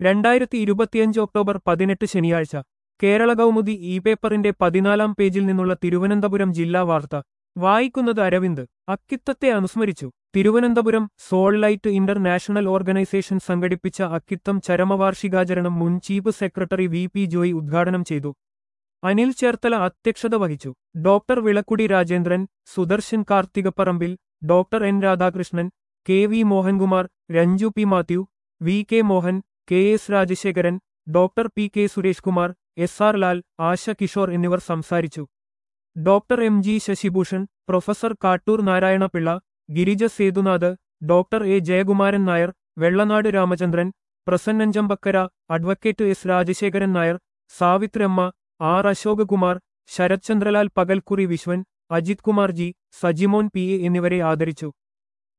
രണ്ടായിരത്തി ഇരുപത്തിയഞ്ച് ഒക്ടോബർ പതിനെട്ട് ശനിയാഴ്ച കേരള കൗമുദി ഇ പേപ്പറിന്റെ പതിനാലാം പേജിൽ നിന്നുള്ള തിരുവനന്തപുരം ജില്ലാ വാർത്ത വായിക്കുന്നത് അരവിന്ദ് അക്കിത്തത്തെ അനുസ്മരിച്ചു തിരുവനന്തപുരം സോൾലൈറ്റ് ഇന്റർനാഷണൽ ഓർഗനൈസേഷൻ സംഘടിപ്പിച്ച അക്കിത്തം ചരമവാർഷികാചരണം മുൻ chief secretary V P Joy ഉദ്ഘാടനം ചെയ്തു അനിൽ ചേർത്തല അധ്യക്ഷത വഹിച്ചു doctor Vilakkudy Rajendran Sudarshan Karthikaparambil doctor N Radhakrishnan K V Mohankumar Ranju P Mathew V K Mohan K S Rajasekharan doctor P K Suresh Kumar S R Lal Asha Kishore എന്നിവർ സംസാരിച്ചു doctor M G Sasibhushan professor Kattoor Narayanapillai Girija Sethunath doctor A Jayakumaran Nair Vellanad Ramachandran Prasannanchampakkara advocate S Rajasekharan Nair Savithramma R Ashokakumar ശരത്ചന്ദ്രലാൽ Pakalkkuri Viswan Ajith Kumar G Sajimon P A എന്നിവരെ ആദരിച്ചു